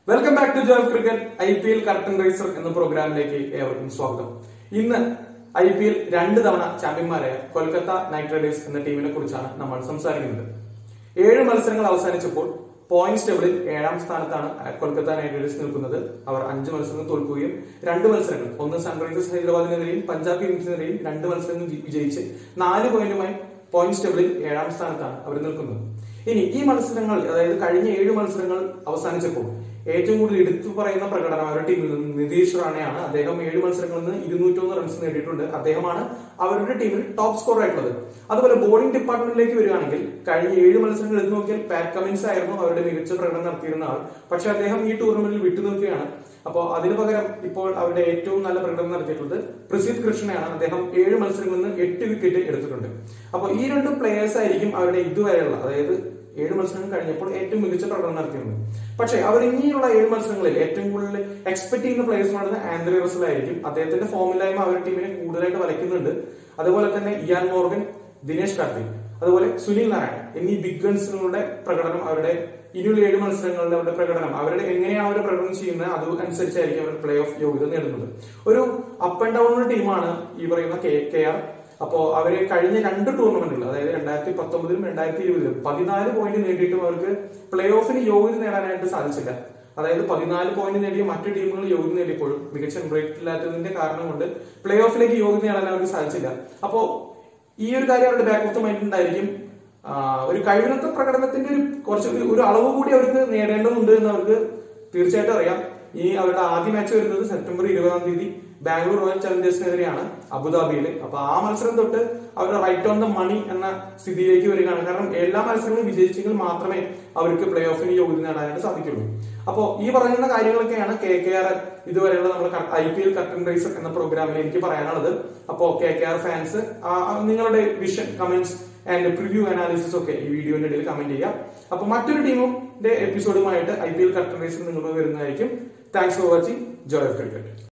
welcome back to joy cricket I P L curtain raiser എന്ന പ്രോഗ്രാമിലേക്ക് ഏവർക്കും സ്വാഗതം ഇന്ന് ഐ പി എൽ രണ്ട് തവണ ചാമ്പ്യന്മാരായ കൊൽക്കത്ത നൈറ്റ് റൈഡേഴ്സ് എന്ന ടീമിനെ കുറിച്ചാണ് നമ്മൾ സംസാരിക്കുന്നത് ഏഴ് മത്സരങ്ങൾ അവസാനിച്ചപ്പോൾ പോയിന്റ്സ് ടേബിളിൽ ഏഴാം സ്ഥാനത്താണ് കൊൽക്കത്ത നൈറ്റ് റൈഡേഴ്സ് നിൽക്കുന്നത് അവർ അഞ്ച് മത്സരങ്ങൾ തോൽക്കുകയും രണ്ട് മത്സരങ്ങൾ ഒന്ന് സൺറൈസേഴ്സ് ഹൈദരാബാദിനെതിരെയും പഞ്ചാബ് കിങ്സിനെതിരെയും രണ്ട് മത്സരങ്ങൾ ജി- വിജയിച്ച് നാല് പോയിന്റുമായി പോയിന്റ്സ് ടേബിളിൽ ഏഴാം സ്ഥാനത്താണ് അവർ നിൽക്കുന്നത് ഇനി ഈ മത്സരങ്ങൾ അതായത് കഴിഞ്ഞ ഏഴ് മത്സരങ്ങൾ അവസാനിച്ചപ്പോൾ ഏറ്റവും കൂടുതൽ എടുത്തു പറയുന്ന പ്രകടനം അവരുടെ ടീമിൽ നിന്ന് നിതീഷ് റാണയാണ് അദ്ദേഹം ഏഴ് മത്സരങ്ങളിൽ നിന്ന് ഇരുന്നൂറ്റൊന്ന് റൺസ് നേടിയിട്ടുണ്ട് അദ്ദേഹമാണ് അവരുടെ ടീമിൽ ടോപ്പ് സ്കോർ ആയിട്ടുള്ളത് അതുപോലെ ബോളിംഗ് ഡിപ്പാർട്ട്മെന്റിലേക്ക് വരികയാണെങ്കിൽ കഴിഞ്ഞ ഏഴ് മത്സരങ്ങൾ എടുത്തു നോക്കിയാൽ പാറ്റ് കമിൻസ് ആയിരുന്നു അവരുടെ മികച്ച പ്രകടനം നടത്തിയിരുന്ന ആൾ പക്ഷെ അദ്ദേഹം ഈ ടൂർണമെന്റിൽ വിട്ടുനിൽക്കുകയാണ് അപ്പോൾ അതിനു പകരം ഇപ്പോൾ അവരുടെ ഏറ്റവും നല്ല പ്രകടനം നടത്തിയിട്ടുള്ളത് പ്രസിദ്ധ് കൃഷ്ണയാണ് അദ്ദേഹം ഏഴ് മത്സരങ്ങളിൽ നിന്ന് എട്ട് വിക്കറ്റ് എടുത്തിട്ടുണ്ട് അപ്പോൾ ഈ രണ്ട് പ്ലേയേഴ്സ് ആയിരിക്കും അവരുടെ ഇതുവരെയുള്ള അതായത് ഏഴ് മത്സരങ്ങൾ കഴിഞ്ഞപ്പോൾ ഏറ്റവും മികച്ച പ്രകടനം നടത്തിയിരുന്നത് പക്ഷേ അവർ ഇനിയുള്ള ഏഴ് മത്സരങ്ങളിൽ ഏറ്റവും കൂടുതൽ എക്സ്പെക്ട് ചെയ്യുന്ന പ്ലേയേഴ്സ് എന്ന് പറയുന്നത് ആൻഡ്രി റസൽ ആയിരിക്കും അദ്ദേഹത്തിന്റെ ഫോമില്ലായ്മ അവരുടെ ടീമിനെ കൂടുതലായിട്ട് വലയ്ക്കുന്നുണ്ട് അതുപോലെ തന്നെ ഇയാൻ മോർഗൻ ദിനേശ് കാർത്തിക് അതുപോലെ സുനിൽ നാരായൺ എന്നീ ബിഗ് ഗൺസുകളുടെ പ്രകടനം അവരുടെ ഇനിയുള്ള ഏഴ് മത്സരങ്ങളുടെ അവരുടെ പ്രകടനം അവരുടെ എങ്ങനെയാണ് അവർ പ്രകടനം ചെയ്യുന്നത് അത് അനുസരിച്ചായിരിക്കും അവർ പ്ലേ ഓഫ് യോഗ്യത നേടുന്നത് ഒരു അപ്പ് ആൻഡ് ഡൗൺ ടീമാണ് ഈ പറയുന്ന കെ കെ ആർ അപ്പോ അവര് കഴിഞ്ഞ രണ്ട് ടൂർണമെന്റുകൾ അതായത് രണ്ടായിരത്തി പത്തൊമ്പതിലും രണ്ടായിരത്തി ഇരുപതിലും പതിനാല് പോയിന്റ് നേടിയിട്ടും അവർക്ക് പ്ലേ ഓഫിന് യോഗ്യത നേടാനായിട്ട് സാധിച്ചില്ല അതായത് പതിനാല് പോയിന്റ് നേടിയ മറ്റു ടീമുകൾ യോഗ്യത നേടിയപ്പോഴും മികച്ച ബ്രേക്ക് ഇല്ലാത്തതിന്റെ കാരണം കൊണ്ട് പ്ലേ ഓഫിലേക്ക് യോഗ്യത നേടാൻ അവർക്ക് സാധിച്ചില്ല അപ്പോ ഈ ഒരു കാര്യം അവരുടെ ബാക്ക് ഓഫ് ദ മൈൻഡ് ഉണ്ടായിരിക്കും ആ, ഒരു കഴിവിനൊത്ത പ്രകടനത്തിന്റെ ഒരു കുറച്ച് ഒരു- ഒരു അളവ് കൂടി അവർക്ക് നേടേണ്ടതുണ്ട് എന്ന് അവർക്ക് തീർച്ചയായിട്ടും അറിയാം ഈ അവരുടെ ആദ്യ മാച്ച് വരുന്നത് സെപ്റ്റംബർ ഇരുപതാം തീയതി ബാംഗ്ലൂർ റോയൽ ചലഞ്ചേഴ്സിനെതിരെയാണ് അബുദാബിയിൽ അപ്പൊ ആ മത്സരം തൊട്ട് അവർ റൈറ്റ് ഓൺ ദ മണി എന്ന സ്ഥിതിയിലേക്ക് വരികയാണ് കാരണം എല്ലാ മത്സരങ്ങളും വിജയിച്ചെങ്കിൽ മാത്രമേ അവർക്ക് പ്ലേ ഓഫിന് യോഗ്യത നേടാനായിട്ട് സാധിക്കുള്ളൂ അപ്പോ ഈ പറയുന്ന കാര്യങ്ങളൊക്കെയാണ് കെ കെ ആർ ഇതുവരെയുള്ള നമ്മുടെ I P L curtain raiser എന്ന പ്രോഗ്രാമിൽ എനിക്ക് പറയാനുള്ളത് അപ്പോ കെ കെ ആർ ഫാൻസ് നിങ്ങളുടെ vision comments and preview analysis ഒക്കെ ഈ വീഡിയോന്റെ ഇടയിൽ കമന്റ് ചെയ്യുക അപ്പൊ മറ്റൊരു ടീമിന്റെ എപ്പിസോഡുമായിട്ട് I P L curtain raiser നിങ്ങളുടെ വരുന്നതായിരിക്കും thanks for watching joy of cricket